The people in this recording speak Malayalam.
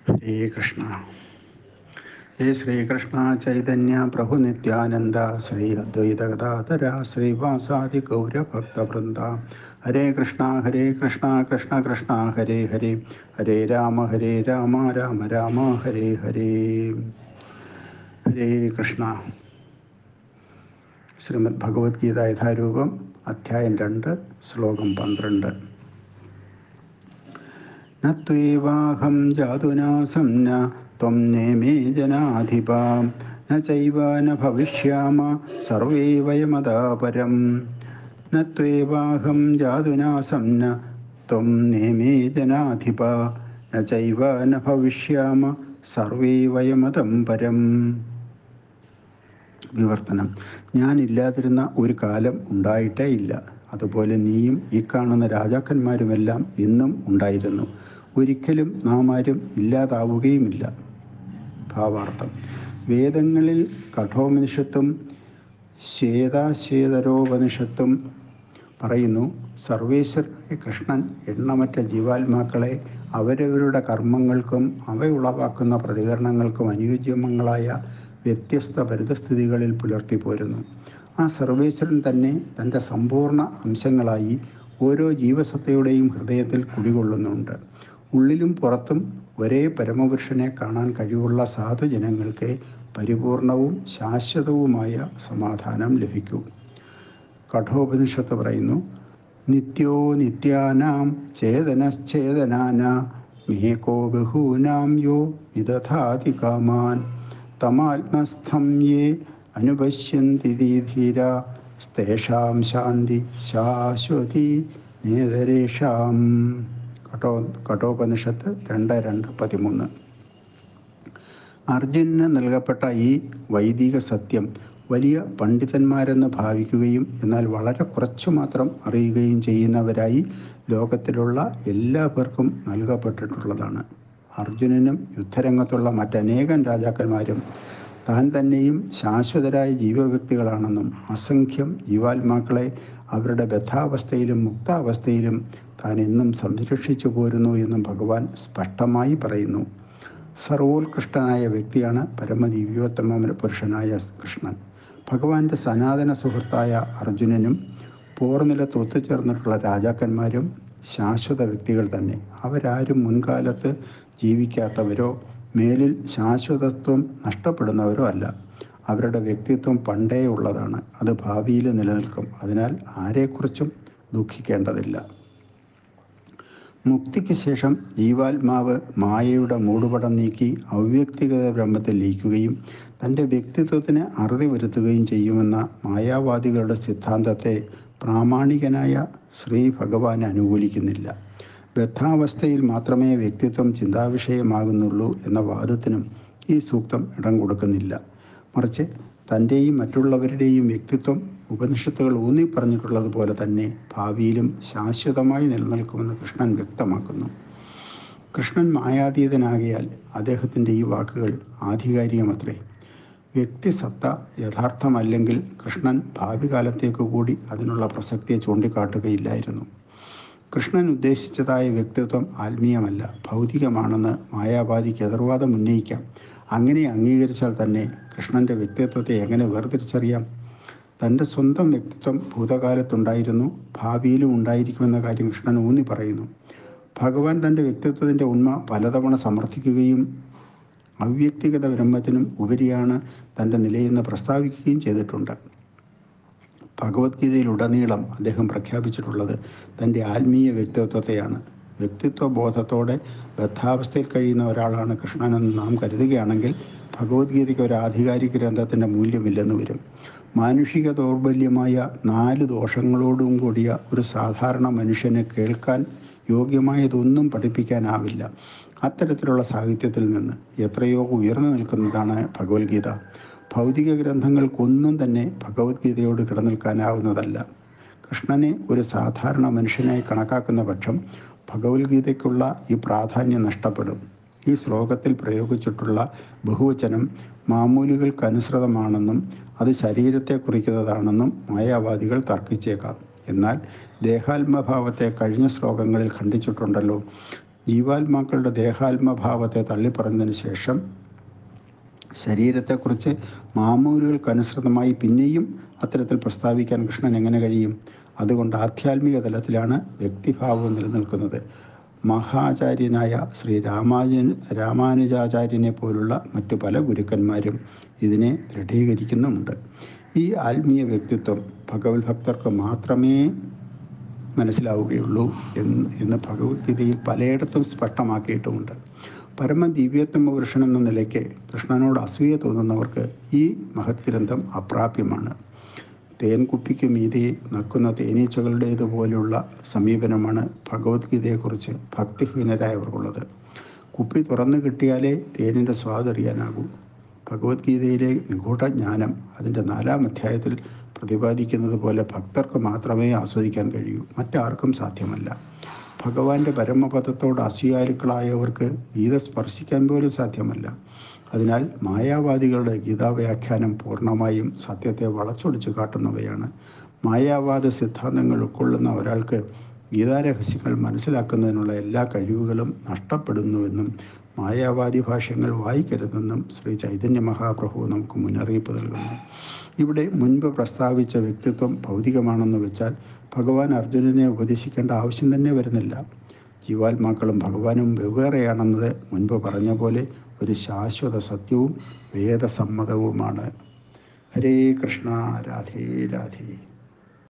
ശ്രീകൃഷ്ണ ഹേ ശ്രീകൃഷ്ണ ചൈതന്യ പ്രഭു നിത്യാനന്ദ ശ്രീ അദ്വൈത ഗദാധര ശ്രീവാസാദി ഗൗരഭക്തവൃന്ദ ഹരേ കൃഷ്ണ ഹരേ കൃഷ്ണ കൃഷ്ണ കൃഷ്ണ ഹരേ ഹരേ ഹരേ രാമ ഹരേ രാമ രാമ രാമ ഹരേ ഹരേ ഹരേ കൃഷ്ണ ശ്രീമദ് ഭഗവത്ഗീത യഥാരൂപം അധ്യായം രണ്ട് ശ്ലോകം പന്ത്രണ്ട് न त्वेवाहं जातुनासं न त्वं नेमे जनाधिप न चैव न भविष्याम सर्वे वयमदापरं न त्वेवाहं जातुनासं न त्वं नेमे जनाधिप न चैव न भविष्याम സർവേ വയമതം പരം വിവർത്തനം ഞാനില്ലാതിരുന്ന ഒരു കാലം ഉണ്ടായിട്ടേ ഇല്ല അതുപോലെ നീയും ഈ കാണുന്ന രാജാക്കന്മാരുമെല്ലാം ഇന്നും ഉണ്ടായിരുന്നു ഒരിക്കലും നാം ആരും ഇല്ലാതാവുകയുമില്ല ഭാവാർത്ഥം വേദങ്ങളിൽ കഠോപനിഷത്തും ശ്വേതാശ്വേതരോപനിഷത്തും പറയുന്നു സർവേശ്വരനായ കൃഷ്ണൻ എണ്ണമറ്റ ജീവാത്മാക്കളെ അവരവരുടെ കർമ്മങ്ങൾക്കും അവ ഉളവാക്കുന്ന പ്രതികരണങ്ങൾക്കും അനുയോജ്യമങ്ങളായ വ്യത്യസ്ത പരിതസ്ഥിതികളിൽ പുലർത്തി പോരുന്നു ആ സർവേശ്വരൻ തന്നെ തൻ്റെ സമ്പൂർണ്ണ അംശങ്ങളായി ഓരോ ജീവസത്തയുടെയും ഹൃദയത്തിൽ കുടികൊള്ളുന്നുണ്ട് ഉള്ളിലും പുറത്തും ഒരേ പരമപുരുഷനെ കാണാൻ കഴിവുള്ള സാധുജനങ്ങൾക്ക് പരിപൂർണവും ശാശ്വതവുമായ സമാധാനം ലഭിക്കൂ കഠോപനിഷത്ത് പറയുന്നു നിത്യോ നിത്യാനാം ചേതനശ്ചേതനാന മേകോ ബഹൂനാം യോ വിദധാതി കാമാൻ തമാത്മസ്ഥം യേ അനുപശ്യന്തി ധീര സ്തേഷാം ശാന്തി ശാശ്വതി നേതരേഷാം കഠോ കഠോപനിഷത്ത് രണ്ട് രണ്ട് പതിമൂന്ന് അർജുനന് നൽകപ്പെട്ട ഈ വൈദിക സത്യം വലിയ പണ്ഡിതന്മാരെന്ന് ഭാവിക്കുകയും എന്നാൽ വളരെ കുറച്ചു മാത്രം അറിയുകയും ചെയ്യുന്നവരായി ലോകത്തിലുള്ള എല്ലാ പേർക്കും നൽകപ്പെട്ടിട്ടുള്ളതാണ് അർജുനനും യുദ്ധരംഗത്തുള്ള മറ്റനേകം രാജാക്കന്മാരും താൻ തന്നെയും ശാശ്വതരായ ജീവവ്യക്തികളാണെന്നും അസംഖ്യം ജീവാത്മാക്കളെ അവരുടെ ബദ്ധാവസ്ഥയിലും മുക്താവസ്ഥയിലും താൻ എന്നും സംരക്ഷിച്ചു പോരുന്നു എന്നും ഭഗവാൻ സ്പഷ്ടമായി പറയുന്നു സർവോത്കൃഷ്ടനായ വ്യക്തിയാണ് പരമദിവ്യോത്തമ പുരുഷനായ കൃഷ്ണൻ ഭഗവാന്റെ സനാതന സുഹൃത്തായ അർജുനനും പോർനിലത്ത് ഒത്തുചേർന്നിട്ടുള്ള രാജാക്കന്മാരും ശാശ്വത വ്യക്തികൾ തന്നെ അവരാരും മുൻകാലത്ത് ജീവിക്കാത്തവരോ മേലിൽ ശാശ്വതത്വം നഷ്ടപ്പെടുന്നവരോ അല്ല അവരുടെ വ്യക്തിത്വം പണ്ടേ ഉള്ളതാണ് അത് ഭാവിയിൽ നിലനിൽക്കും അതിനാൽ ആരെക്കുറിച്ചും ദുഃഖിക്കേണ്ടതില്ല മുക്തിക്ക് ശേഷം ജീവാത്മാവ് മായയുടെ മൂടുപടം നീക്കി അവ്യക്തിഗത ബ്രഹ്മത്തിൽ ലയിക്കുകയും തൻ്റെ വ്യക്തിത്വത്തിന് അറുതി വരുത്തുകയും ചെയ്യുമെന്ന മായാവാദികളുടെ സിദ്ധാന്തത്തെ പ്രാമാണികനായ ശ്രീ ഭഗവാൻ അനുകൂലിക്കുന്നില്ല ബദ്ധാവസ്ഥയിൽ മാത്രമേ വ്യക്തിത്വം ചിന്താവിഷയമാകുന്നുള്ളൂ എന്ന വാദത്തിനും ഈ സൂക്തം ഇടം കൊടുക്കുന്നില്ല മറിച്ച് തൻ്റെയും മറ്റുള്ളവരുടെയും വ്യക്തിത്വം ഉപനിഷത്തുകൾ ഊന്നി പറഞ്ഞിട്ടുള്ളതുപോലെ തന്നെ ഭാവിയിലും ശാശ്വതമായി നിലനിൽക്കുമെന്ന് കൃഷ്ണൻ വ്യക്തമാക്കുന്നു കൃഷ്ണൻ മായാതീതനാകിയാൽ അദ്ദേഹത്തിൻ്റെ ഈ വാക്കുകൾ ആധികാരികമത്രേ വ്യക്തിസത്ത യഥാർത്ഥമല്ലെങ്കിൽ കൃഷ്ണൻ ഭാവി കാലത്തേക്ക് കൂടി അതിനുള്ള പ്രസക്തിയെ ചൂണ്ടിക്കാട്ടുകയില്ലായിരുന്നു കൃഷ്ണൻ ഉദ്ദേശിച്ചതായ വ്യക്തിത്വം ആത്മീയമല്ല ഭൗതികമാണെന്ന് മായാവാദിക്ക് എതിർവാദം ഉന്നയിക്കാം അങ്ങനെ അംഗീകരിച്ചാൽ തന്നെ കൃഷ്ണൻ്റെ വ്യക്തിത്വത്തെ എങ്ങനെ വേർതിരിച്ചറിയാം തൻ്റെ സ്വന്തം വ്യക്തിത്വം ഭൂതകാലത്തുണ്ടായിരുന്നു ഭാവിയിലും ഉണ്ടായിരിക്കുമെന്ന കാര്യം കൃഷ്ണൻ ഊന്നി പറയുന്നു ഭഗവാൻ തൻ്റെ വ്യക്തിത്വത്തിൻ്റെ ഉണ്മ പലതവണ സമർത്ഥിക്കുകയും അവ്യക്തിഗത ബ്രഹ്മത്തിനും ഉപരിയാണ് തൻ്റെ നിലയെന്ന് പ്രസ്താവിക്കുകയും ചെയ്തിട്ടുണ്ട് ഭഗവത്ഗീതയിലുടനീളം അദ്ദേഹം പ്രഖ്യാപിച്ചിട്ടുള്ളത് തൻ്റെ ആത്മീയ വ്യക്തിത്വത്തെയാണ് വ്യക്തിത്വ ബോധത്തോടെ ബദ്ധാവസ്ഥയിൽ കഴിയുന്ന ഒരാളാണ് കൃഷ്ണനെന്ന് നാം കരുതുകയാണെങ്കിൽ ഭഗവത്ഗീതയ്ക്ക് ഒരു ആധികാരിക ഗ്രന്ഥത്തിൻ്റെ മൂല്യമില്ലെന്ന് വരും മാനുഷിക ദൗർബല്യമായ നാല് ദോഷങ്ങളോടും കൂടിയ ഒരു സാധാരണ മനുഷ്യന് കേൾക്കാൻ യോഗ്യമായതൊന്നും പഠിപ്പിക്കാനാവില്ല അത്തരത്തിലുള്ള സാഹിത്യത്തിൽ നിന്ന് എത്രയോ ഉയർന്നു നിൽക്കുന്നതാണ് ഭഗവത്ഗീത ഭൗതിക ഗ്രന്ഥങ്ങൾക്കൊന്നും തന്നെ ഭഗവത്ഗീതയോട് കിടനിൽക്കാനാവുന്നതല്ല കൃഷ്ണനെ ഒരു സാധാരണ മനുഷ്യനായി കണക്കാക്കുന്ന പക്ഷം ഭഗവത്ഗീതയ്ക്കുള്ള ഈ പ്രാധാന്യം നഷ്ടപ്പെടും ഈ ശ്ലോകത്തിൽ പ്രയോഗിച്ചിട്ടുള്ള ബഹുവചനം മാമൂലികൾക്കനുസൃതമാണെന്നും അത് ശരീരത്തെ കുറിക്കുന്നതാണെന്നും മായാവാദികൾ തർക്കിച്ചേക്കാം എന്നാൽ ദേഹാത്മഭാവത്തെ കഴിഞ്ഞ ശ്ലോകങ്ങളിൽ ഖണ്ഡിച്ചിട്ടുണ്ടല്ലോ ജീവാത്മാക്കളുടെ ദേഹാത്മഭാവത്തെ തള്ളിപ്പറഞ്ഞതിന് ശേഷം ശരീരത്തെക്കുറിച്ച് മാമൂലുകൾക്കനുസൃതമായി പിന്നെയും അത്തരത്തിൽ പ്രസ്താവിക്കാൻ കൃഷ്ണൻ എങ്ങനെ കഴിയും അതുകൊണ്ട് ആധ്യാത്മിക തലത്തിലാണ് വ്യക്തിഭാവം നിലനിൽക്കുന്നത് മഹാചാര്യനായ ശ്രീ രാമാനുജൻ രാമാനുജാചാര്യനെ പോലുള്ള മറ്റു പല ഗുരുക്കന്മാരും ഇതിനെ ദൃഢീകരിക്കുന്നുമുണ്ട് ഈ ആത്മീയ വ്യക്തിത്വം ഭഗവത് ഭക്തർക്ക് മാത്രമേ മനസ്സിലാവുകയുള്ളൂ എന്ന് എന്ന് ഭഗവത്ഗീതയിൽ പലയിടത്തും സ്പഷ്ടമാക്കിയിട്ടുമുണ്ട് പരമദിവ്യത്വമ പുരുഷൻ എന്ന നിലയ്ക്ക് കൃഷ്ണനോട് അസൂയ തോന്നുന്നവർക്ക് ഈ മഹത് ഗ്രന്ഥം അപ്രാപ്യമാണ് തേൻകുപ്പിക്ക് മീതെ നക്കുന്ന തേനീച്ചകളുടേതുപോലുള്ള സമീപനമാണ് ഭഗവത്ഗീതയെക്കുറിച്ച് ഭക്തിഹീനരായവർക്കുള്ളത് കുപ്പി തുറന്നു കിട്ടിയാലേ തേനിൻ്റെ സ്വാദറിയാനാകൂ ഭഗവത്ഗീതയിലെ നിഗൂഢജ്ഞാനം അതിൻ്റെ നാലാം അധ്യായത്തിൽ പ്രതിപാദിക്കുന്നത് പോലെ ഭക്തർക്ക് മാത്രമേ ആസ്വദിക്കാൻ കഴിയൂ മറ്റാർക്കും സാധ്യമല്ല ഭഗവാന്റെ പരമപദത്തോട് അസൂയാലുക്കളായവർക്ക് ഗീത സ്പർശിക്കാൻ പോലും സാധ്യമല്ല അതിനാൽ മായാവാദികളുടെ ഗീതാവ്യാഖ്യാനം പൂർണ്ണമായും സത്യത്തെ വളച്ചൊടിച്ചു കാട്ടുന്നവയാണ് മായാവാദ സിദ്ധാന്തങ്ങൾ ഉൾക്കൊള്ളുന്ന ഒരാൾക്ക് ഗീതാരഹസ്യങ്ങൾ മനസ്സിലാക്കുന്നതിനുള്ള എല്ലാ കഴിവുകളും നഷ്ടപ്പെടുന്നുവെന്നും മായാവാദി ഭാഷ്യങ്ങൾ വായിക്കരുതെന്നും ശ്രീ ചൈതന്യ മഹാപ്രഭു നമുക്ക് മുന്നറിയിപ്പ് നൽകുന്നു ഇവിടെ മുൻപ് പ്രസ്താവിച്ച വ്യക്തിത്വം ഭൗതികമാണെന്ന് വെച്ചാൽ ഭഗവാൻ അർജുനനെ ഉപദേശിക്കേണ്ട ആവശ്യം തന്നെ വരുന്നില്ല ജീവാത്മാക്കളും ഭഗവാനും വെവ്വേറെയാണെന്നത് മുൻപ് പറഞ്ഞ പോലെ ഒരു ശാശ്വത സത്യവും വേദസമ്മതവുമാണ് ഹരേ കൃഷ്ണ രാധേ രാധേ